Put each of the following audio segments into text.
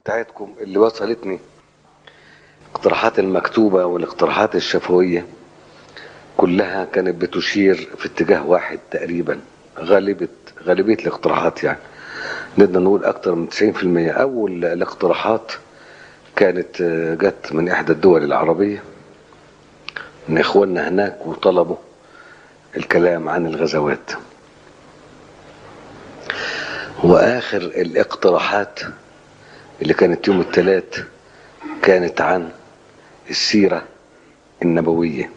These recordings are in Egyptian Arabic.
بتاعتكم اللي وصلتني الاقتراحات المكتوبة والاقتراحات الشفوية كلها كانت بتشير في اتجاه واحد تقريبا غالبة غالبية الاقتراحات يعني نقدر نقول أكتر من 90% أول الاقتراحات كانت آه، جت من إحدى الدول العربية من إخواننا هناك وطلبوا الكلام عن الغزوات وآخر الاقتراحات اللي كانت يوم الثلاث كانت عن السيرة النبوية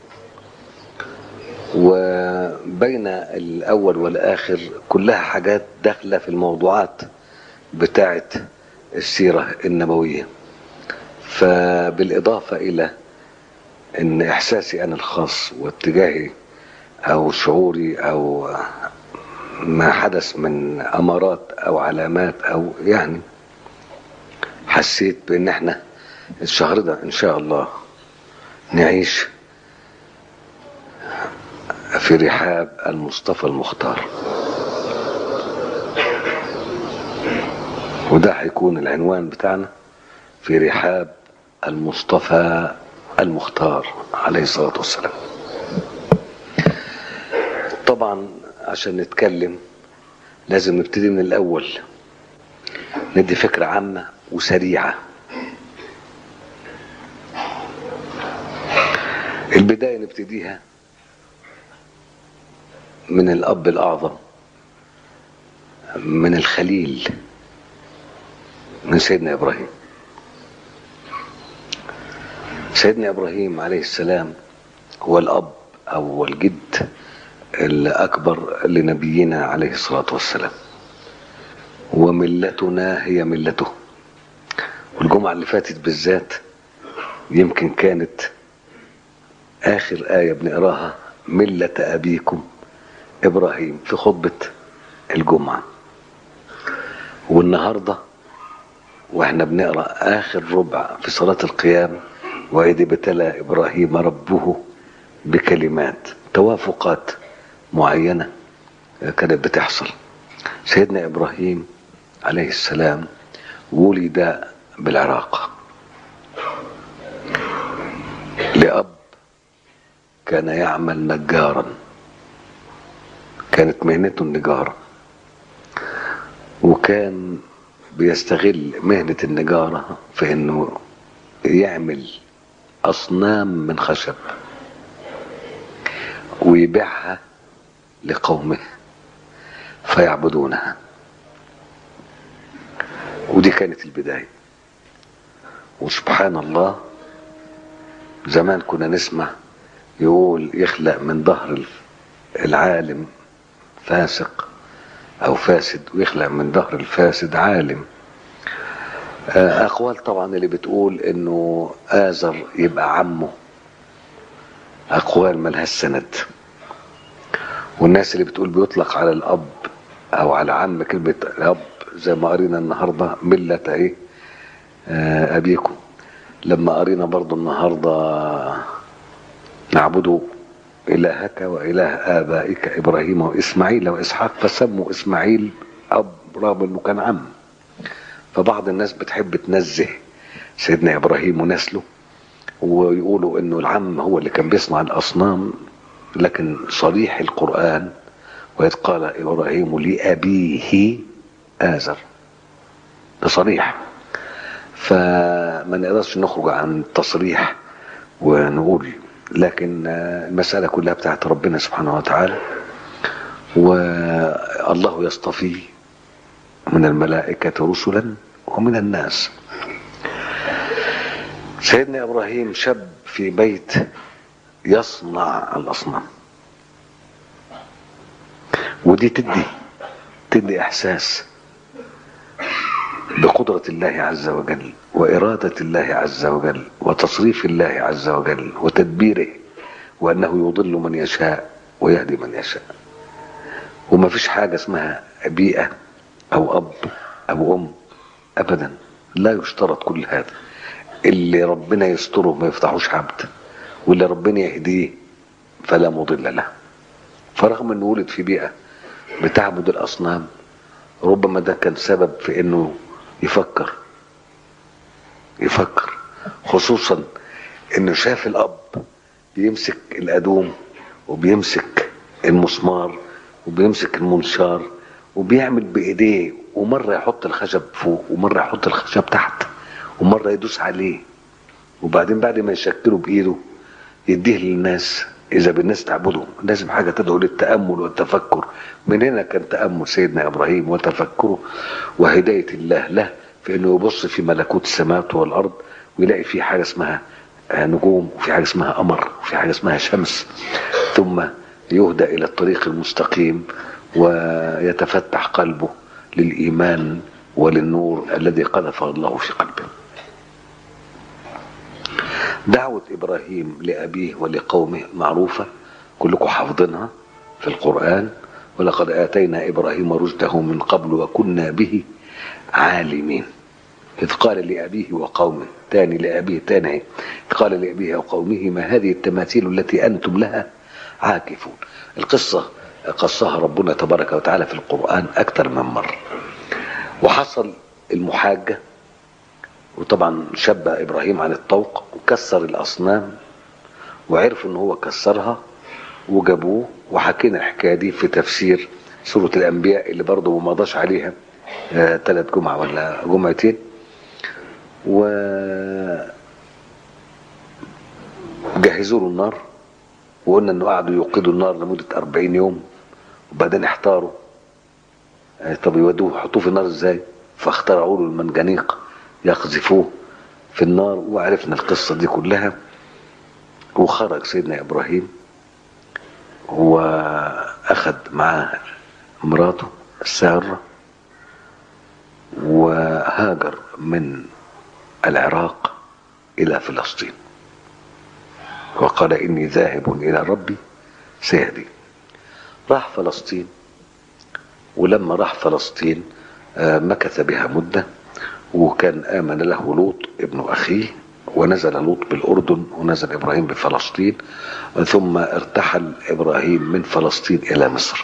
وبين الأول والآخر كلها حاجات داخلة في الموضوعات بتاعة السيرة النبوية فبالإضافة إلى أن إحساسي أنا الخاص واتجاهي أو شعوري أو ما حدث من أمارات أو علامات أو يعني حسيت بأن احنا الشهر ده إن شاء الله نعيش في رحاب المصطفى المختار وده هيكون العنوان بتاعنا في رحاب المصطفى المختار عليه الصلاة والسلام طبعا عشان نتكلم لازم نبتدي من الأول ندي فكرة عامة وسريعة البداية نبتديها من الأب الأعظم من الخليل من سيدنا إبراهيم سيدنا إبراهيم عليه السلام هو الأب أو الجد الأكبر لنبينا عليه الصلاة والسلام وملتنا هي ملته والجمعة اللي فاتت بالذات يمكن كانت آخر آية بنقراها ملة أبيكم إبراهيم في خطبة الجمعة والنهاردة واحنا بنقرأ آخر ربع في صلاة القيام وإذ ابتلى إبراهيم ربه بكلمات توافقات معينة كانت بتحصل سيدنا إبراهيم عليه السلام ولد بالعراق لأب كان يعمل نجارا كانت مهنته النجارة وكان بيستغل مهنة النجارة في انه يعمل اصنام من خشب ويبيعها لقومه فيعبدونها ودي كانت البداية وسبحان الله زمان كنا نسمع يقول يخلق من ظهر العالم فاسق او فاسد ويخلق من ظهر الفاسد عالم اقوال طبعا اللي بتقول انه ازر يبقى عمه اقوال ملهاش سند والناس اللي بتقول بيطلق على الاب او على عم كلمة الاب زي ما قرينا النهاردة ملة ايه ابيكم لما قرينا برضو النهاردة نعبدوا إلهك وإله آبائك إبراهيم وإسماعيل وإسحاق فسموا إسماعيل أب رغم إنه كان عم فبعض الناس بتحب تنزه سيدنا إبراهيم ونسله ويقولوا إنه العم هو اللي كان بيصنع الأصنام لكن صريح القرآن وإذ قال إبراهيم لأبيه آزر ده صريح فما نقدرش نخرج عن التصريح ونقول لكن المسألة كلها بتاعت ربنا سبحانه وتعالى والله يصطفي من الملائكة رسلا ومن الناس سيدنا إبراهيم شاب في بيت يصنع الأصنام ودي تدي تدي إحساس بقدرة الله عز وجل وإرادة الله عز وجل وتصريف الله عز وجل وتدبيره وأنه يضل من يشاء ويهدي من يشاء وما فيش حاجة اسمها بيئة أو أب أو أم أبدا لا يشترط كل هذا اللي ربنا يستره ما يفتحوش عبد واللي ربنا يهديه فلا مضل له فرغم انه ولد في بيئة بتعبد الأصنام ربما ده كان سبب في انه يفكر يفكر خصوصا انه شاف الاب بيمسك الادوم وبيمسك المسمار وبيمسك المنشار وبيعمل بايديه ومره يحط الخشب فوق ومره يحط الخشب تحت ومره يدوس عليه وبعدين بعد ما يشكله بايده يديه للناس اذا بالناس تعبده لازم حاجه تدعو للتامل والتفكر من هنا كان تامل سيدنا ابراهيم وتفكره وهدايه الله له في انه يبص في ملكوت السماوات والارض ويلاقي في حاجه اسمها نجوم وفي حاجه اسمها قمر وفي حاجه اسمها شمس ثم يهدى الى الطريق المستقيم ويتفتح قلبه للايمان وللنور الذي قذفه الله في قلبه دعوة إبراهيم لأبيه ولقومه معروفة كلكم حافظينها في القرآن ولقد آتينا إبراهيم رشده من قبل وكنا به عالمين إذ قال لأبيه وقومه تاني لأبيه تاني إذ قال لأبيه وقومه ما هذه التماثيل التي أنتم لها عاكفون القصة قصها ربنا تبارك وتعالى في القرآن أكثر من مرة وحصل المحاجة وطبعا شب ابراهيم عن الطوق وكسر الاصنام وعرفوا ان هو كسرها وجابوه وحكينا الحكايه دي في تفسير سوره الانبياء اللي برضه ما مضاش عليها ثلاث آه جمعه ولا جمعتين و جهزوا له النار وقلنا انه قعدوا يوقدوا النار لمده 40 يوم وبعدين احتاروا آه طب يودوه يحطوه في النار ازاي؟ فاخترعوا له المنجنيق يقذفوه في النار وعرفنا القصة دي كلها وخرج سيدنا إبراهيم وأخذ معاه مراته سارة وهاجر من العراق إلى فلسطين وقال إني ذاهب إلى ربي سيهدي راح فلسطين ولما راح فلسطين مكث بها مده وكان آمن له لوط ابن أخيه ونزل لوط بالأردن ونزل إبراهيم بفلسطين ثم ارتحل إبراهيم من فلسطين إلى مصر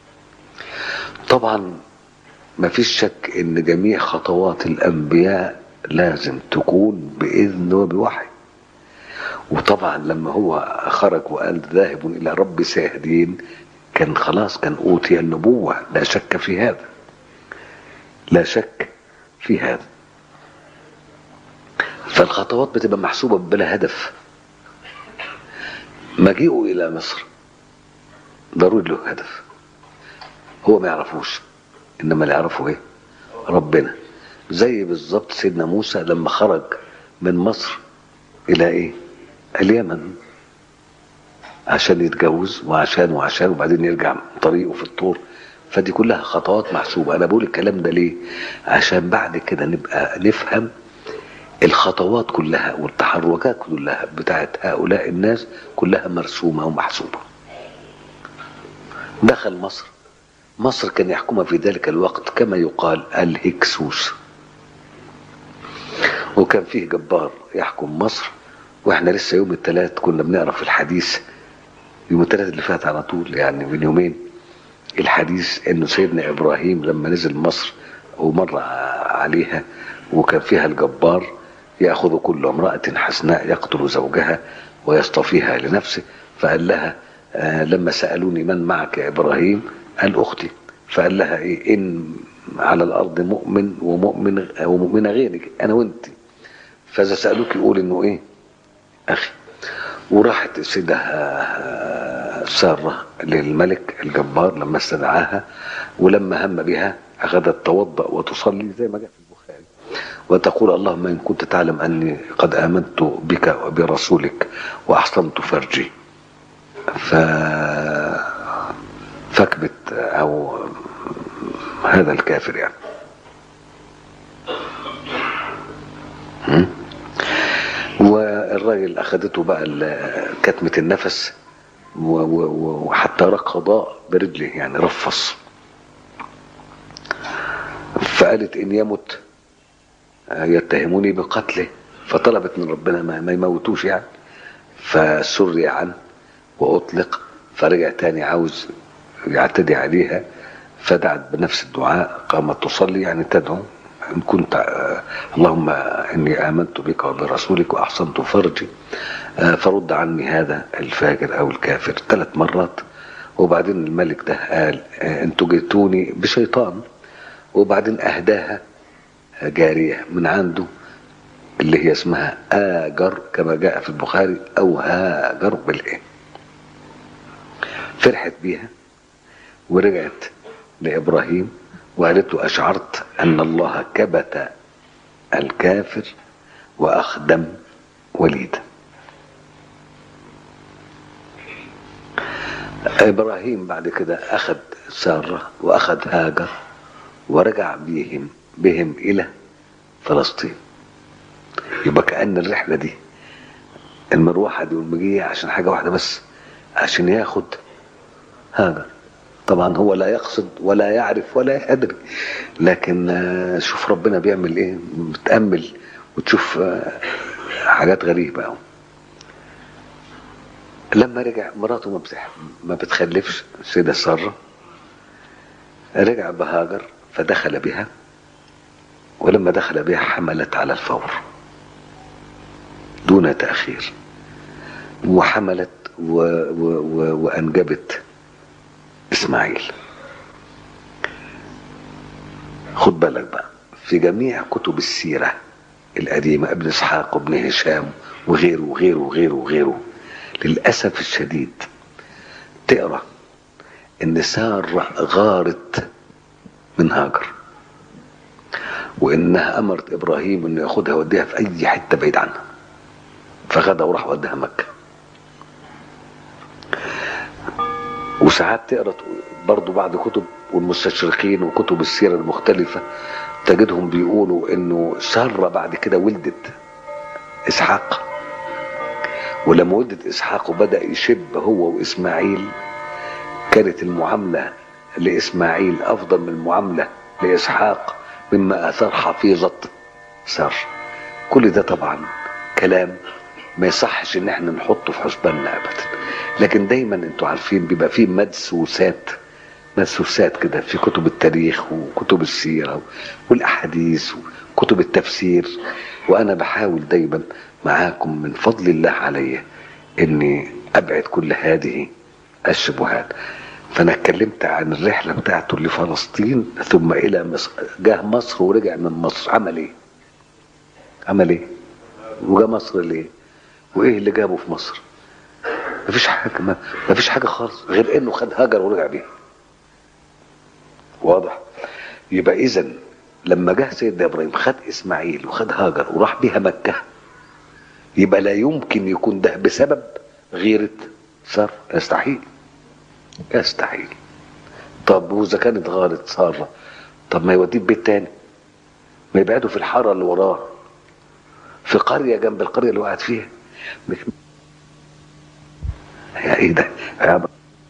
طبعا ما فيش شك ان جميع خطوات الانبياء لازم تكون باذن وبوحي وطبعا لما هو خرج وقال ذاهب الى رب سيهدين كان خلاص كان اوتي النبوه لا شك في هذا لا شك في هذا فالخطوات بتبقى محسوبة بلا هدف مجيئه إلى مصر ضروري له هدف هو ما يعرفوش إنما اللي يعرفه إيه ربنا زي بالظبط سيدنا موسى لما خرج من مصر إلى إيه اليمن عشان يتجوز وعشان وعشان وبعدين يرجع طريقه في الطور فدي كلها خطوات محسوبة أنا بقول الكلام ده ليه عشان بعد كده نبقى نفهم الخطوات كلها والتحركات كلها بتاعت هؤلاء الناس كلها مرسومة ومحسوبة دخل مصر مصر كان يحكمها في ذلك الوقت كما يقال الهكسوس وكان فيه جبار يحكم مصر واحنا لسه يوم الثلاث كنا بنقرا في الحديث يوم الثلاث اللي فات على طول يعني من يومين الحديث انه سيدنا ابراهيم لما نزل مصر ومر عليها وكان فيها الجبار ياخذ كل امراه حسناء يقتل زوجها ويصطفيها لنفسه فقال لها آه لما سالوني من معك يا ابراهيم قال اختي فقال لها ايه ان على الارض مؤمن ومؤمن ومؤمنه غيرك انا وانت فاذا سالوك يقول انه ايه اخي وراحت السيده ساره للملك الجبار لما استدعاها ولما هم بها اخذت توضا وتصلي زي ما جاء في البخاري وتقول اللهم ان كنت تعلم اني قد امنت بك وبرسولك واحصنت فرجي ف فاكبت او هذا الكافر يعني والراجل اخذته بقى كتمه النفس وحتى ركض برجله يعني رفص فقالت ان يمت يتهموني بقتله فطلبت من ربنا ما يموتوش يعني فسري عنه واطلق فرجع تاني عاوز يعتدي عليها فدعت بنفس الدعاء قامت تصلي يعني تدعو إن كنت آه، اللهم إني آمنت بك وبرسولك وأحسنت فرجي آه، فرد عني هذا الفاجر أو الكافر ثلاث مرات وبعدين الملك ده قال آه، انتوا جئتوني بشيطان وبعدين أهداها جارية من عنده اللي هي اسمها آجر كما جاء في البخاري أو هاجر بالإيه فرحت بيها ورجعت لإبراهيم وقالت له أشعرت أن الله كبت الكافر وأخدم وليد إبراهيم بعد كده أخذ سارة وأخذ هاجر ورجع بهم بهم إلى فلسطين يبقى كأن الرحلة دي المروحة دي والمجية عشان حاجة واحدة بس عشان ياخد هاجر طبعا هو لا يقصد ولا يعرف ولا يدري لكن آه، شوف ربنا بيعمل ايه بتأمل وتشوف آه، حاجات غريبة أوي لما رجع مراته ما بتح... ما بتخلفش السيدة سارة رجع بهاجر فدخل بها ولما دخل بها حملت على الفور دون تأخير وحملت و... و... و... وأنجبت إسماعيل خد بالك بقى في جميع كتب السيرة القديمة ابن إسحاق وابن هشام وغيره وغيره وغيره وغيره للأسف الشديد تقرأ إن سارة غارت من هاجر وإنها أمرت إبراهيم إنه ياخدها يوديها في أي حتة بعيد عنها فغدا وراح وداها مكة وساعات تقرا برضو بعض كتب والمستشرقين وكتب السيرة المختلفة تجدهم بيقولوا انه سارة بعد كده ولدت اسحاق ولما ولدت اسحاق وبدأ يشب هو واسماعيل كانت المعاملة لاسماعيل افضل من المعاملة لاسحاق مما اثار حفيظة سارة كل ده طبعا كلام ما يصحش ان احنا نحطه في حسباننا ابدا لكن دايما انتوا عارفين بيبقى فيه مدسوسات مدسوسات كده في كتب التاريخ وكتب السيره والاحاديث وكتب التفسير وانا بحاول دايما معاكم من فضل الله علي اني ابعد كل هذه الشبهات فانا اتكلمت عن الرحله بتاعته لفلسطين ثم الى مصر جه مصر ورجع من مصر عمل ايه عمل ايه وجا مصر ليه وايه اللي جابه في مصر مفيش حاجه ما مفيش حاجه خالص غير انه خد هاجر ورجع بيها واضح يبقى اذا لما جه سيدنا ابراهيم خد اسماعيل وخد هاجر وراح بيها مكه يبقى لا يمكن يكون ده بسبب غيرة سارة يستحيل يستحيل طب واذا كانت غارت سارة طب ما يوديه بيت تاني ما يبعدوا في الحارة اللي وراه في قرية جنب القرية اللي وقعت فيها مش يا ايه ده يا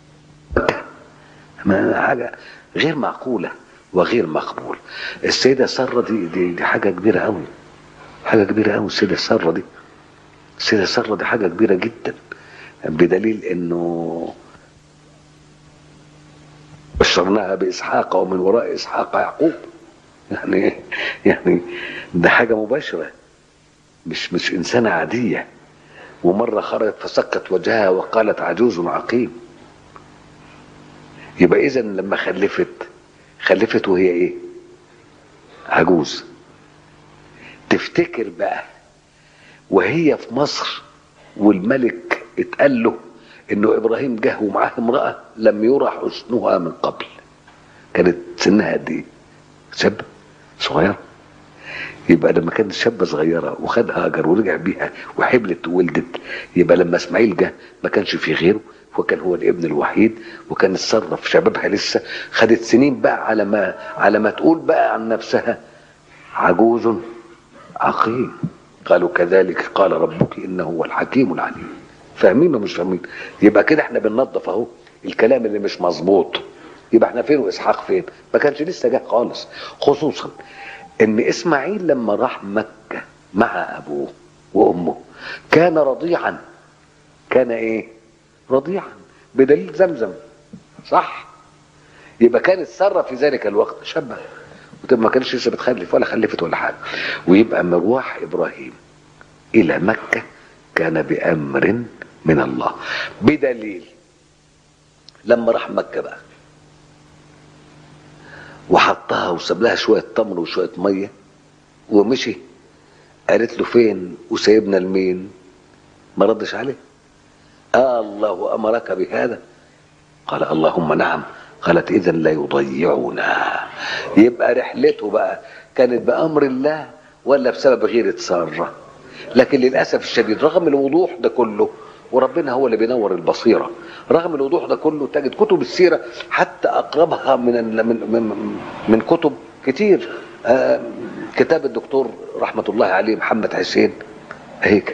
ما حاجة غير معقولة وغير مقبول السيدة سارة دي, دي, دي حاجة كبيرة قوي حاجة كبيرة قوي السيدة سارة دي السيدة سارة دي حاجة كبيرة جدا بدليل انه بشرناها بإسحاق ومن وراء إسحاق يعقوب يعني يعني ده حاجة مباشرة مش مش إنسانة عادية ومرة خرجت فسكت وجهها وقالت عجوز عقيم يبقى إذا لما خلفت خلفت وهي إيه؟ عجوز تفتكر بقى وهي في مصر والملك اتقال له انه ابراهيم جه ومعاه امراه لم يرى حسنها من قبل كانت سنها قد ايه؟ شابه صغيره يبقى لما كانت شابه صغيره وخد هاجر ورجع بيها وحبلت وولدت يبقى لما اسماعيل جه ما كانش في غيره وكان هو الابن الوحيد وكان اتصرف في شبابها لسه خدت سنين بقى على ما على ما تقول بقى عن نفسها عجوز عقيم قالوا كذلك قال ربك انه هو الحكيم العليم فاهمين ولا مش فاهمين يبقى كده احنا بننظف اهو الكلام اللي مش مظبوط يبقى احنا فين واسحاق فين ما كانش لسه جه خالص خصوصا ان اسماعيل لما راح مكه مع ابوه وامه كان رضيعا كان ايه رضيعا بدليل زمزم صح يبقى كانت ساره في ذلك الوقت شابه وتبقى ما كانش لسه بتخلف ولا خلفت ولا حاجه ويبقى مروح ابراهيم الى مكه كان بامر من الله بدليل لما راح مكه بقى وحطها وساب لها شويه تمر وشويه ميه ومشي قالت له فين وسايبنا لمين ما ردش عليه آه الله امرك بهذا قال اللهم نعم قالت اذا لا يضيعنا يبقى رحلته بقى كانت بامر الله ولا بسبب غيرة ساره لكن للاسف الشديد رغم الوضوح ده كله وربنا هو اللي بينور البصيره رغم الوضوح ده كله تجد كتب السيره حتى اقربها من ال- من من, من كتب كتير آه كتاب الدكتور رحمه الله عليه محمد حسين هيكل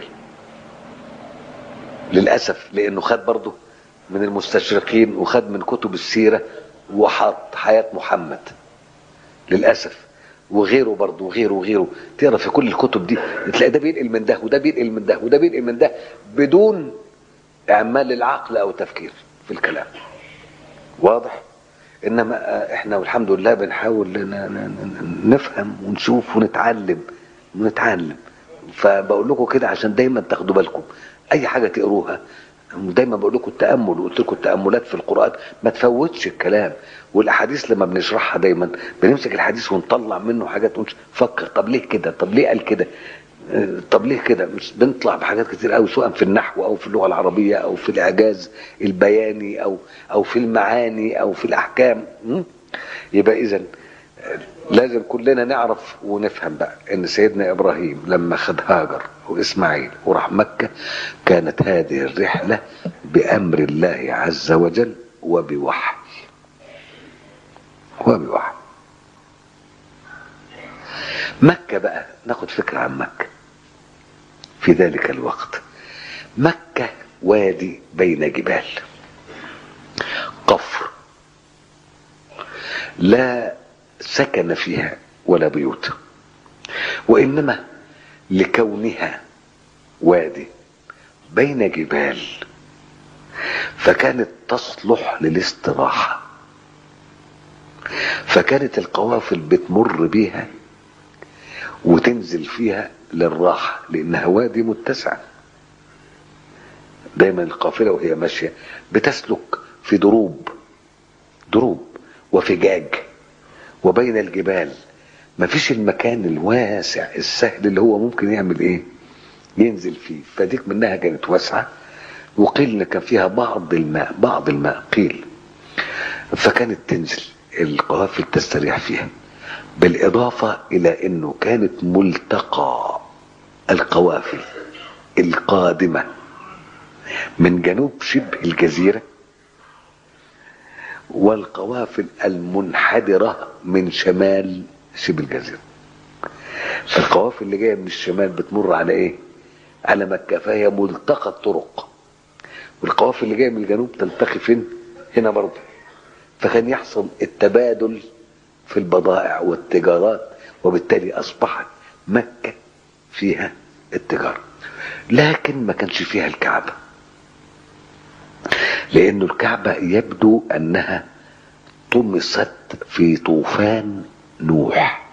للاسف لانه خد برضه من المستشرقين وخد من كتب السيره وحط حياه محمد للاسف وغيره برضه وغيره وغيره تقرا في كل الكتب دي تلاقي ده بينقل من ده وده بينقل من ده وده بينقل من ده بدون اعمال العقل او تفكير في الكلام واضح انما آه، احنا والحمد لله بنحاول ن- ن- ن- نفهم ونشوف ونتعلم ونتعلم فبقول لكم كده عشان دايما تاخدوا بالكم اي حاجه تقروها دايما بقول لكم التامل وقلت لكم التاملات في القران ما تفوتش الكلام والاحاديث لما بنشرحها دايما بنمسك الحديث ونطلع منه حاجات ونفكر طب ليه كده طب ليه قال كده آه، طب ليه كده مش بنطلع بحاجات كتير قوي سواء في النحو او في اللغه العربيه او في الاعجاز البياني او او في المعاني او في الاحكام م? يبقى اذا لازم كلنا نعرف ونفهم بقى ان سيدنا ابراهيم لما خد هاجر واسماعيل وراح مكه كانت هذه الرحله بامر الله عز وجل وبوحي وبوحي مكه بقى ناخد فكره عن مكه في ذلك الوقت مكه وادي بين جبال قفر لا سكن فيها ولا بيوت وانما لكونها وادي بين جبال فكانت تصلح للاستراحه فكانت القوافل بتمر بيها وتنزل فيها للراحه لانها وادي متسع دايما القافله وهي ماشيه بتسلك في دروب دروب وفجاج وبين الجبال مفيش المكان الواسع السهل اللي هو ممكن يعمل ايه ينزل فيه فديك منها كانت واسعة وقيل ان كان فيها بعض الماء بعض الماء قيل فكانت تنزل القوافل تستريح فيها بالإضافة إلى أنه كانت ملتقى القوافل القادمة من جنوب شبه الجزيرة والقوافل المنحدرة من شمال شبه الجزيرة فالقوافل اللي جاية من الشمال بتمر على ايه على مكة فهي ملتقى الطرق والقوافل اللي جاية من الجنوب تلتقي فين هنا برضه فكان يحصل التبادل في البضائع والتجارات وبالتالي أصبحت مكة فيها التجارة لكن ما كانش فيها الكعبة لأن الكعبة يبدو أنها طمست في طوفان نوح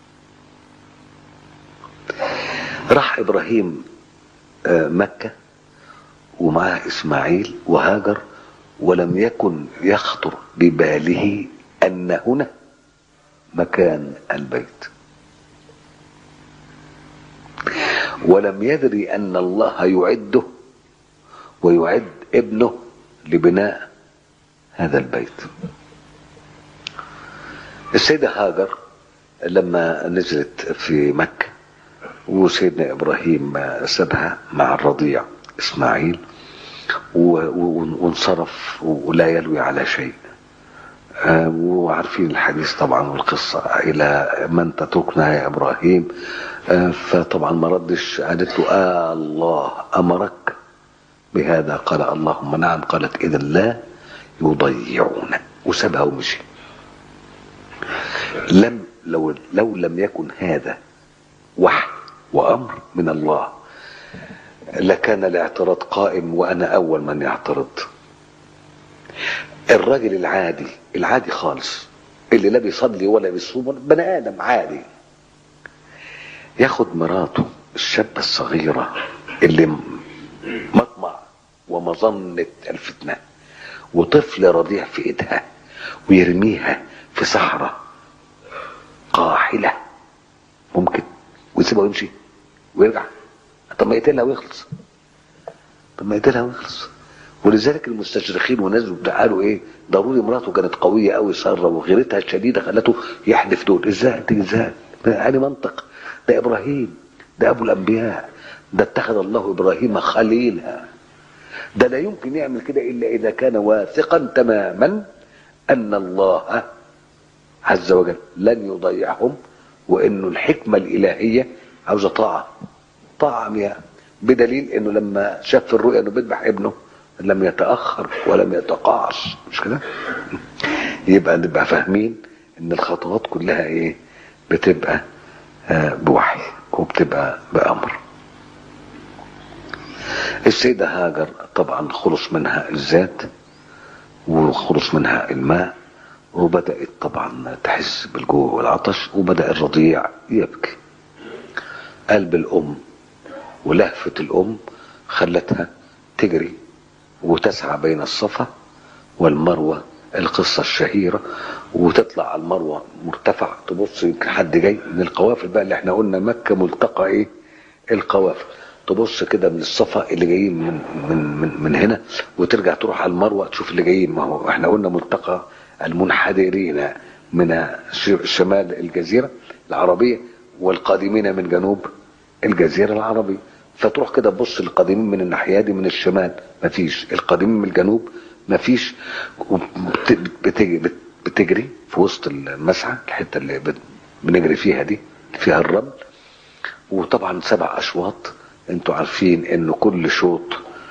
راح إبراهيم آه، مكة ومعه إسماعيل وهاجر ولم يكن يخطر بباله أن هنا مكان البيت ولم يدري أن الله يعده ويعد ابنه لبناء هذا البيت السيدة هاجر لما نزلت في مكة وسيدنا إبراهيم سابها مع الرضيع إسماعيل و- و- وانصرف ولا يلوي على شيء آه، وعارفين الحديث طبعا والقصة إلى من تتركنا يا إبراهيم آه، فطبعا ما ردش قالت له آه الله أمرك بهذا قال اللهم نعم قالت إذا لا يضيعون وسابها ومشي لم لو لو لم يكن هذا وحي وأمر من الله لكان الاعتراض قائم وأنا أول من يعترض الراجل العادي العادي خالص اللي لا بيصلي ولا بيصوم ولا بني ادم عادي ياخد مراته الشابة الصغيرة اللي مطمع ومظنة الفتنة وطفل رضيع في ايدها ويرميها في صحراء قاحلة ممكن ويسيبها ويمشي ويرجع طب ما يقتلها ويخلص طب ما يقتلها ويخلص ولذلك المستشرقين والناس بتاع قالوا ايه ضروري مراته كانت قويه قوي ساره وغيرتها الشديده خلته يحدف دول ازاي انت ازاي يعني منطق ده ابراهيم ده ابو الانبياء ده اتخذ الله ابراهيم خليلا ده لا يمكن يعمل كده الا اذا كان واثقا تماما ان الله عز وجل لن يضيعهم وانه الحكمه الالهيه عاوزه طاعه طاعه عمياء بدليل انه لما شاف في الرؤيا انه بيذبح ابنه لم يتاخر ولم يتقاعس مش كده يبقى نبقى فاهمين ان الخطوات كلها ايه بتبقى آه بوحي وبتبقى بامر السيده هاجر طبعا خلص منها الذات وخلص منها الماء وبدات طبعا تحس بالجوع والعطش وبدا الرضيع يبكي قلب الام ولهفه الام خلتها تجري وتسعى بين الصفا والمروه القصه الشهيره وتطلع على المروه مرتفع تبص يمكن حد جاي من القوافل بقى اللي احنا قلنا مكه ملتقى ايه القوافل تبص كده من الصفا اللي جايين من من من, من هنا وترجع تروح على المروه تشوف اللي جايين ما هو احنا قلنا ملتقى المنحدرين من شمال الجزيره العربيه والقادمين من جنوب الجزيره العربيه فتروح كده تبص للقادمين من الناحيه دي من الشمال مفيش القادمين من الجنوب مفيش بتجري, بتجري في وسط المسعى الحته اللي بنجري فيها دي فيها الرمل وطبعا سبع اشواط انتوا عارفين ان كل شوط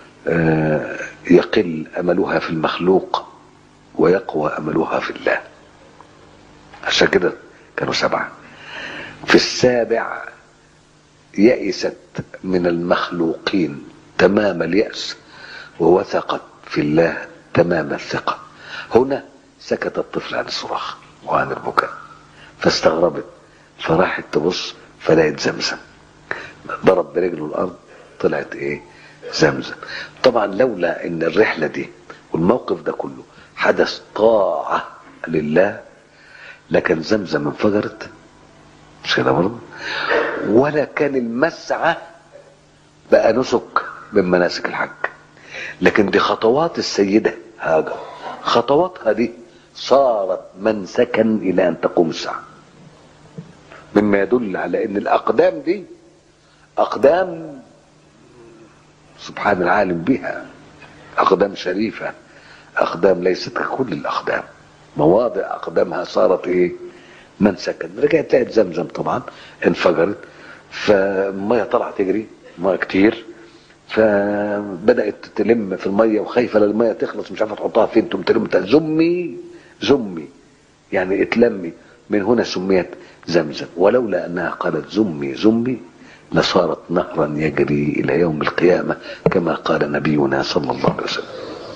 يقل املها في المخلوق ويقوى املها في الله عشان كده كانوا سبعه في السابع يئست من المخلوقين تمام اليأس ووثقت في الله تمام الثقة هنا سكت الطفل عن الصراخ وعن البكاء فاستغربت فراحت تبص فلقت زمزم ضرب برجله الأرض طلعت إيه زمزم طبعا لولا إن الرحلة دي والموقف ده كله حدث طاعة لله لكن زمزم انفجرت مش كده برضه ولا كان المسعى بقى نسك من مناسك الحج لكن دي خطوات السيدة هاجر خطواتها دي صارت منسكا إلى أن تقوم الساعة مما يدل على أن الأقدام دي أقدام سبحان العالم بها أقدام شريفة أقدام ليست ككل الأقدام مواضع أقدامها صارت إيه منسكا رجعت لقت زمزم طبعا انفجرت فالميه طلعت تجري ميه كتير فبدات تلم في الميه وخايفه للميه تخلص مش عارفه تحطها فين تقوم تلم زمي زمي يعني اتلمي من هنا سميت زمزم ولولا انها قالت زمي زمي لصارت نهرا يجري الى يوم القيامه كما قال نبينا صلى الله عليه وسلم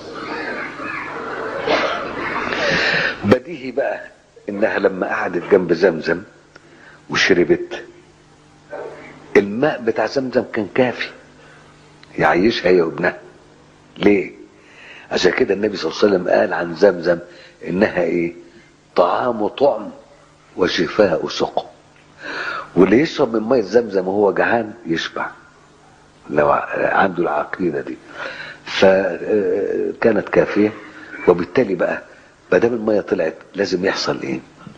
بديهي بقى انها لما قعدت جنب زمزم وشربت الماء بتاع زمزم كان كافي يعيشها هي وابنها ليه عشان كده النبي صلى الله عليه وسلم قال عن زمزم انها ايه طعام طعم وشفاء سقم واللي يشرب من ميه زمزم وهو جعان يشبع لو عنده العقيده دي فكانت كافيه وبالتالي بقى ما دام الميه طلعت لازم يحصل ايه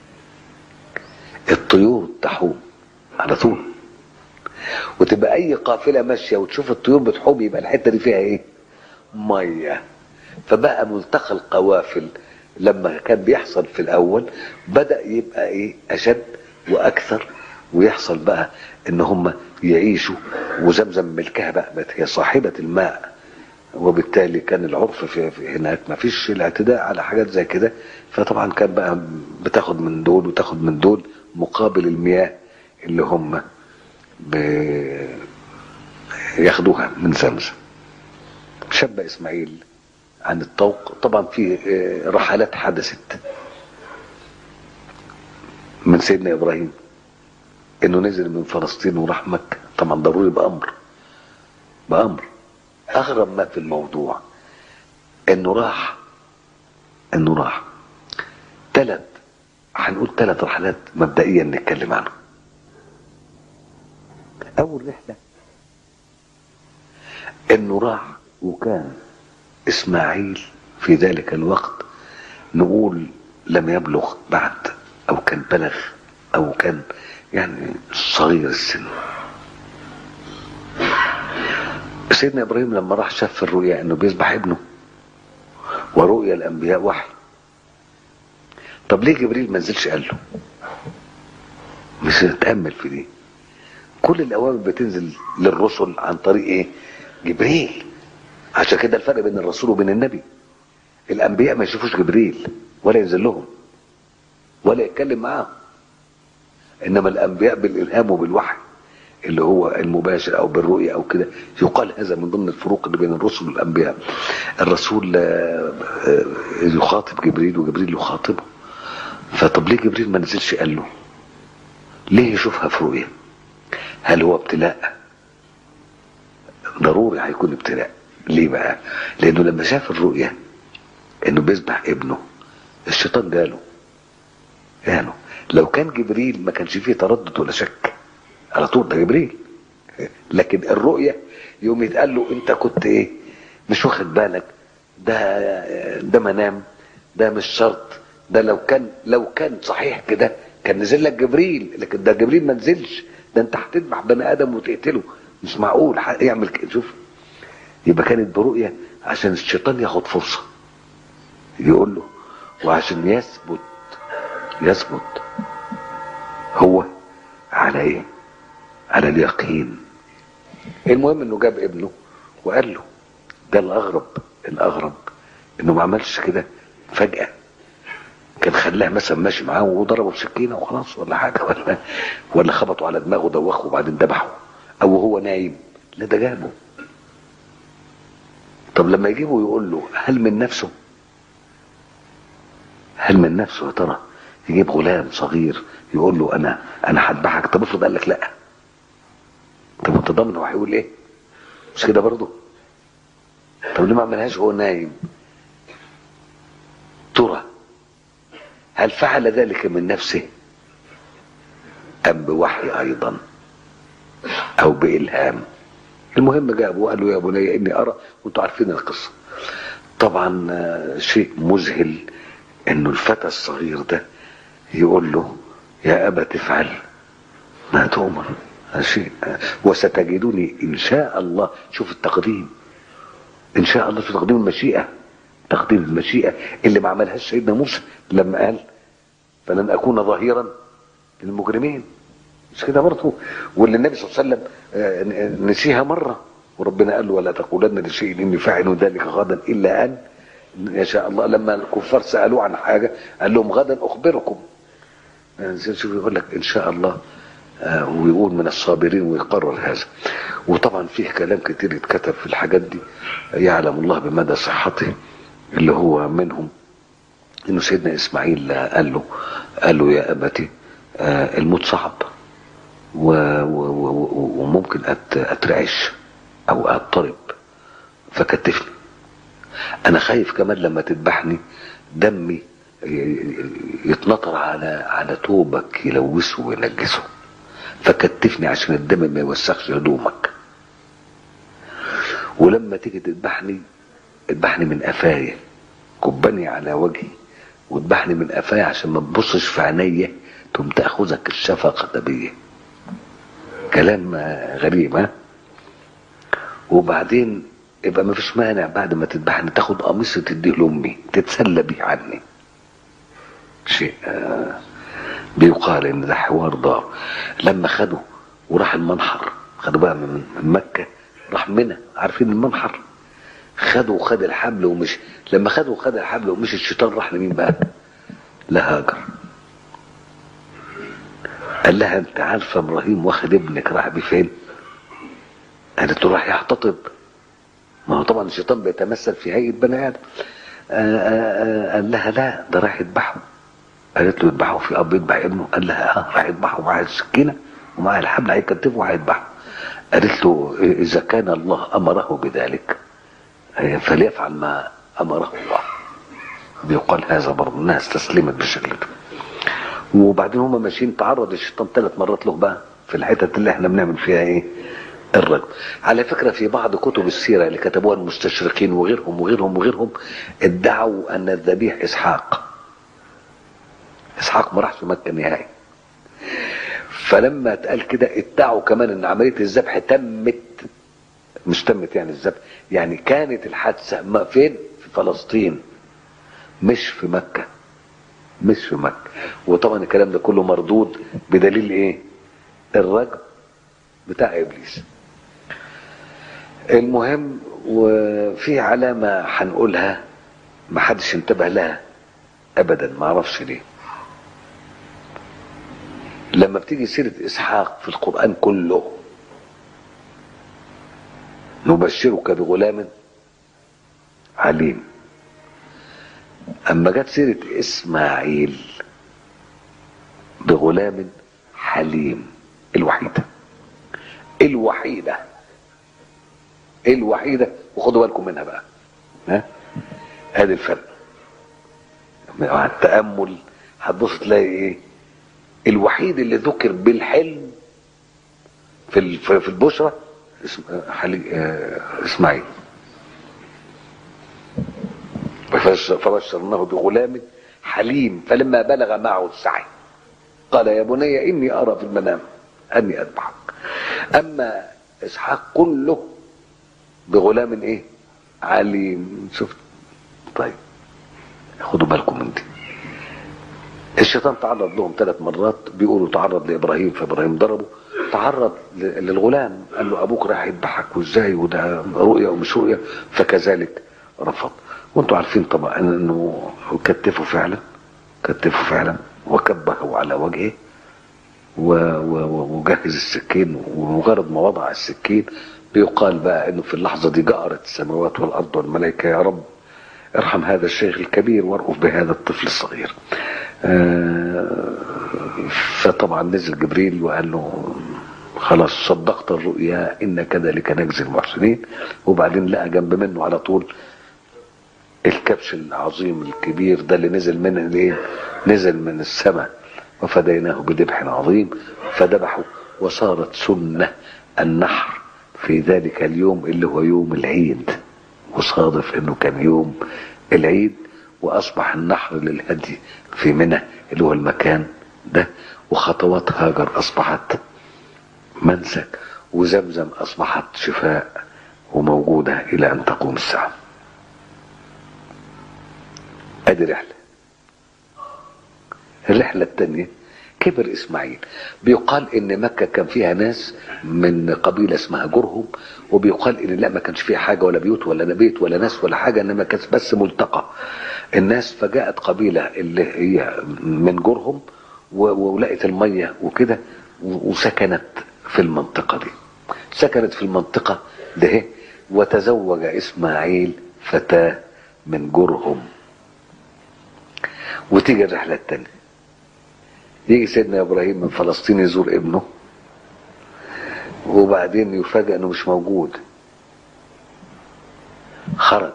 الطيور تحوم على طول وتبقى اي قافله ماشيه وتشوف الطيور بتحوم يبقى الحته دي فيها ايه ميه فبقى ملتقى القوافل لما كان بيحصل في الاول بدا يبقى ايه اشد واكثر ويحصل بقى ان هم يعيشوا وزمزم ملكها بقى بقت هي صاحبه الماء وبالتالي كان العرف في, في هناك ما فيش الاعتداء على حاجات زي كده فطبعا كان بقى بتاخد من دول وتاخد من دول مقابل المياه اللي هم ياخدوها من زمزم شاب اسماعيل عن الطوق طبعا في رحلات حدثت من سيدنا ابراهيم انه نزل من فلسطين وراح مكه طبعا ضروري بامر بامر اغرب ما في الموضوع انه راح انه راح ثلاث هنقول ثلاث رحلات مبدئيا نتكلم عنهم اول رحله انه راح وكان اسماعيل في ذلك الوقت نقول لم يبلغ بعد او كان بلغ او كان يعني صغير السن سيدنا ابراهيم لما راح شاف في الرؤيا انه بيذبح ابنه ورؤيا الانبياء وحي طب ليه جبريل ما نزلش قال له مش نتامل في دي كل الاوامر بتنزل للرسل عن طريق ايه جبريل عشان كده الفرق بين الرسول وبين النبي الانبياء ما يشوفوش جبريل ولا ينزل لهم ولا يتكلم معاهم انما الانبياء بالالهام وبالوحي اللي هو المباشر او بالرؤيه او كده يقال هذا من ضمن الفروق اللي بين الرسل والانبياء الرسول آه، آه، يخاطب جبريل وجبريل يخاطبه فطب ليه جبريل ما نزلش قال له ليه يشوفها في رؤيه هل هو ابتلاء ضروري هيكون ابتلاء ليه بقى لانه لما شاف الرؤيه انه بيذبح ابنه الشيطان جاله جاله لو كان جبريل ما كانش فيه تردد ولا شك على طول ده جبريل لكن الرؤيه يوم يتقال له انت كنت ايه مش واخد بالك ده ده منام ده مش شرط ده لو كان لو كان صحيح كده كان نزل لك جبريل لكن ده جبريل ما نزلش ده انت هتذبح بني ادم وتقتله مش معقول ح- يعمل كده شوف يبقى كانت برؤيه عشان الشيطان ياخد فرصه يقول له وعشان يثبت يثبت هو على ايه على اليقين المهم انه جاب ابنه وقال له ده الاغرب الاغرب انه ما عملش كده فجأة كان خلاه مثلا ماشي معاه وضربه بسكينة وخلاص ولا حاجة ولا ولا خبطوا على دماغه دوخه وبعدين ذبحه او هو نايم لا ده جابه طب لما يجيبه يقول له هل من نفسه هل من نفسه يا ترى يجيب غلام صغير يقول له انا انا هذبحك طب افرض قال لك لا طب انت ضامن هو هيقول ايه مش كده برضه طب ليه ما عملهاش وهو نايم ترى هل فعل ذلك من نفسه ام بوحي ايضا او بالهام المهم جابه وقال له يا بني اني ارى وانتوا عارفين القصه طبعا آه، شيء مذهل انه الفتى الصغير ده يقول له يا ابا تفعل ما تؤمر هذا شيء آه، وستجدني ان شاء الله شوف التقديم ان شاء الله في تقديم المشيئه تقديم المشيئه اللي ما عملهاش سيدنا موسى لما قال فلن اكون ظهيرا للمجرمين مش كده برضه واللي النبي صلى الله عليه وسلم آه، ن- نسيها مره وربنا قال له ولا تقولن لشيء اني فاعل ذلك غدا الا ان يشاء الله لما الكفار سالوه عن حاجه قال لهم غدا اخبركم يعني شوف يقول لك ان شاء الله آه، ويقول من الصابرين ويقرر هذا وطبعا فيه كلام كتير يتكتب في الحاجات دي يعلم الله بمدى صحته اللي هو منهم انه سيدنا اسماعيل قال له قال له يا ابتي آه، الموت صعب و و و وممكن أت اترعش او اضطرب فكتفني انا خايف كمان لما تذبحني دمي يتنطر على على توبك يلوثه وينجسه فكتفني عشان الدم ما يوسخش هدومك ولما تيجي تذبحني اذبحني من قفايا كبني على وجهي واذبحني من قفايا عشان ما تبصش في عينيا تقوم تاخذك الشفقه بيه كلام آه، غريب ها وبعدين يبقى ما فيش مانع بعد ما تذبحني تاخد قميص تديه لامي تتسلى بيه عني شيء آه، بيقال ان ده حوار دار لما خدوا وراح المنحر خدوا بقى من من مكه راح منى عارفين المنحر خدوا خد الحبل ومشي لما خدوا خد الحبل ومشي الشيطان راح لمين بقى لهاجر قال لها انت عارفه ابراهيم واخد ابنك راح بيه فين قالت له راح يحتطب ما هو طبعا الشيطان بيتمثل في هيئه بني ادم آه، آه، آه، قال لها لا ده راح يذبحه قالت له يذبحه في اب يذبح ابنه قال لها اه راح يذبحه معاه السكينه ومعاه الحبل هيكتفه وهيذبحه قالت له اذا كان الله امره بذلك فليفعل ما امره الله بيقال هذا برضه الناس استسلمت بالشكل ده وبعدين هما ماشيين تعرض الشيطان ثلاث مرات له بقى في الحتت اللي احنا بنعمل فيها ايه الرجم على فكرة في بعض كتب السيرة اللي كتبوها المستشرقين وغيرهم وغيرهم وغيرهم ادعوا ان الذبيح اسحاق اسحاق ما راحش مكة نهائي فلما اتقال كده ادعوا كمان ان عملية الذبح تمت مش تمت يعني الذبح يعني كانت الحادثة ما فين في فلسطين مش في مكة مش في مكة وطبعا الكلام ده كله مردود بدليل ايه الرجم بتاع ابليس المهم وفي علامة هنقولها ما حدش انتبه لها ابدا ما اعرفش ليه لما بتيجي سيرة اسحاق في القرآن كله نبشرك بغلام عليم اما جت سيرة اسماعيل بغلام حليم الوحيدة الوحيدة الوحيدة وخدوا بالكم منها بقى ها ادي الفرق مع التأمل هتبص تلاقي ايه الوحيد اللي ذكر بالحلم في في البشرى اسم حلي اه اسماعيل فبشرناه بغلام حليم فلما بلغ معه السعي قال يا بني اني ارى في المنام اني اذبحك اما اسحاق كله بغلام ايه عليم شفت طيب خدوا بالكم من دي الشيطان تعرض لهم ثلاث مرات بيقولوا تعرض لابراهيم فابراهيم ضربه تعرض للغلام قال له ابوك راح يذبحك وازاي وده رؤيا ومش رؤيا فكذلك رفض وانتوا عارفين طبعا انه كتفه فعلا كتفه فعلا وكبه على وجهه وجهز السكين ومجرد ما وضع السكين بيقال بقى انه في اللحظة دي جأرت السماوات والارض والملائكة يا رب ارحم هذا الشيخ الكبير وارأف بهذا الطفل الصغير فطبعا نزل جبريل وقال له خلاص صدقت الرؤيا ان كذلك نجزي المحسنين وبعدين لقى جنب منه على طول الكبش العظيم الكبير ده اللي نزل من الايه نزل من السماء وفديناه بذبح عظيم فذبحوا وصارت سنة النحر في ذلك اليوم اللي هو يوم العيد وصادف انه كان يوم العيد واصبح النحر للهدي في منى اللي هو المكان ده وخطوات هاجر اصبحت منسك وزمزم اصبحت شفاء وموجودة الى ان تقوم الساعة ادي رحلة الرحلة الثانية كبر اسماعيل بيقال ان مكة كان فيها ناس من قبيلة اسمها جرهم وبيقال ان لا ما كانش فيها حاجة ولا بيوت ولا بيت ولا ناس ولا حاجة انما كانت بس ملتقى الناس فجاءت قبيلة اللي هي من جرهم ولقت المية وكده وسكنت في المنطقة دي سكنت في المنطقة ده وتزوج اسماعيل فتاة من جرهم وتيجي الرحلة التانية يجي سيدنا ابراهيم من فلسطين يزور ابنه وبعدين يفاجئ انه مش موجود خرج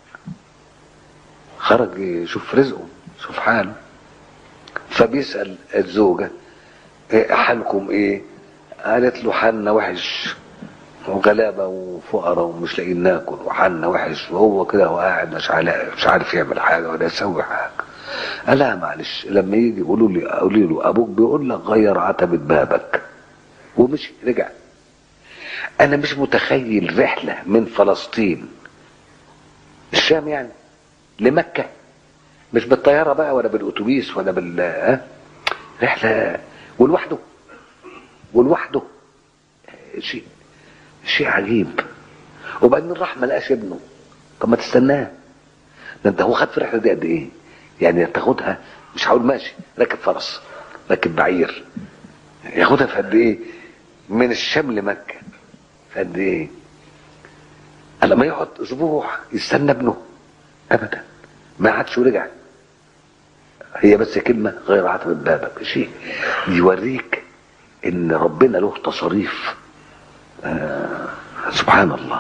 خرج يشوف رزقه يشوف حاله فبيسأل الزوجة إيه حالكم ايه قالت له حالنا وحش وغلابة وفقراء ومش لاقيين ناكل وحالنا وحش وهو كده هو قاعد مش عارف مش عارف يعمل حاجة ولا يسوي حاجة قال لها معلش لما يجي يقولوا لي قولي له ابوك بيقول لك غير عتبة بابك ومشي رجع انا مش متخيل رحلة من فلسطين الشام يعني لمكة مش بالطيارة بقى ولا بالاتوبيس ولا بال ها رحلة ولوحده ولوحده شيء شيء عجيب وبعدين راح ما لقاش ابنه طب ما تستناه ده انت هو خد في الرحله دي قد ايه؟ يعني تاخدها مش هقول ماشي راكب فرس راكب بعير ياخدها في قد ايه؟ من الشام لمكه في قد ايه؟ لما يقعد اسبوع يستنى ابنه ابدا ما عادش ورجع هي بس كلمة غير عتبة بابك شيء يوريك ان ربنا له تصاريف آه سبحان الله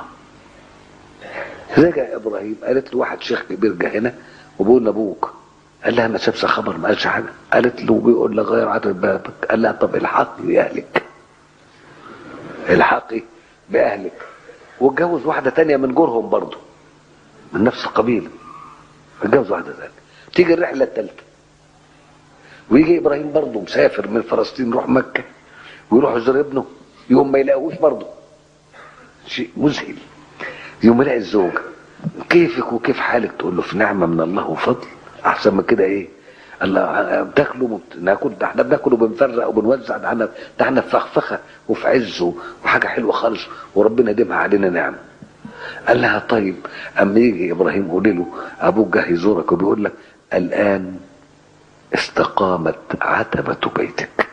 رجع ابراهيم قالت له واحد شيخ كبير جه هنا وبيقول لابوك قال لها ما شافش خبر ما قالش حاجه قالت له بيقول لك غير عتبة بابك قال لها طب الحقي باهلك الحقي باهلك واتجوز واحده تانية من جورهم برضه من نفس القبيله اتجوز واحده تانية تيجي الرحله الثالثه ويجي ابراهيم برضه مسافر من فلسطين يروح مكه ويروح يزور ابنه يوم ما يلاقوش برضه شيء مذهل يوم يلاقي الزوجه كيفك وكيف حالك تقول له في نعمه من الله وفضل احسن من كده ايه الله بتاكلوا وبت- ناكل ده احنا بناكل وبنفرق وبنوزع ده احنا ده احنا في فخفخه وفي عز وحاجه حلوه خالص وربنا يديمها علينا نعمه قال لها طيب اما يجي ابراهيم قولي له ابوك جه يزورك وبيقول لك الان استقامت عتبه بيتك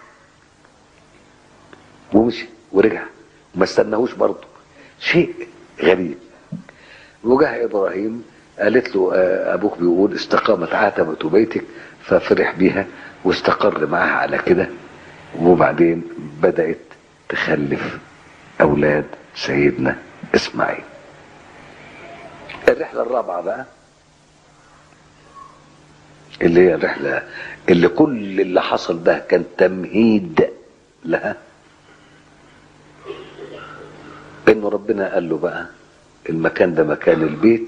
ومشي ورجع وما استناهوش برضه شيء غريب وجه ابراهيم قالت له آه، ابوك بيقول استقامت عتبه بيتك ففرح بيها واستقر معاها على كده وبعدين بدات تخلف اولاد سيدنا اسماعيل الرحله الرابعه بقى اللي هي الرحله اللي كل اللي حصل ده كان تمهيد لها انه ربنا قال له بقى المكان ده مكان البيت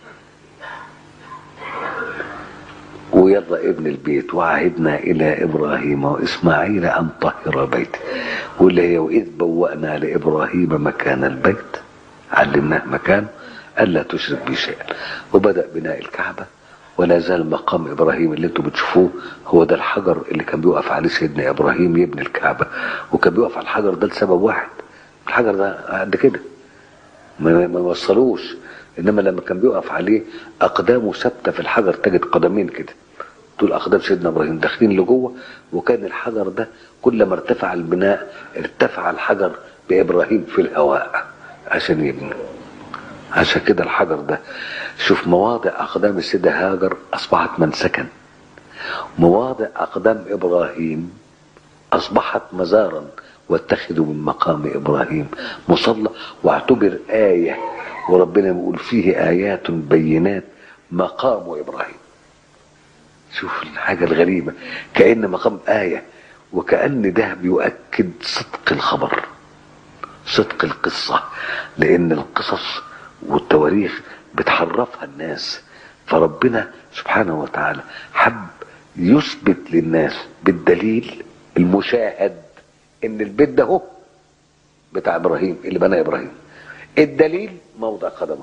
ويلا ابن البيت وعهدنا الى ابراهيم واسماعيل ان طهر بيتي واللي هي واذ بوأنا لابراهيم مكان البيت علمناه مكان الا تشرك بي شيئا وبدا بناء الكعبه ولا زال مقام ابراهيم اللي انتم بتشوفوه هو ده الحجر اللي كان بيقف عليه سيدنا ابراهيم يبني الكعبه وكان بيقف على الحجر ده لسبب واحد الحجر ده قد كده ما ما وصلوش انما لما كان بيقف عليه اقدامه ثابته في الحجر تجد قدمين كده دول اقدام سيدنا ابراهيم داخلين لجوه وكان الحجر ده كلما ارتفع البناء ارتفع الحجر بابراهيم في الهواء عشان يبني عشان كده الحجر ده شوف مواضع اقدام السيده هاجر اصبحت منسكا مواضع اقدام ابراهيم اصبحت مزارا واتخذوا من مقام ابراهيم مصلى واعتبر ايه وربنا يقول فيه ايات بينات مقام ابراهيم شوف الحاجه الغريبه كان مقام ايه وكان ده بيؤكد صدق الخبر صدق القصه لان القصص والتواريخ بتحرفها الناس فربنا سبحانه وتعالى حب يثبت للناس بالدليل المشاهد ان البيت ده هو بتاع ابراهيم اللي بنى ابراهيم الدليل موضع قدمه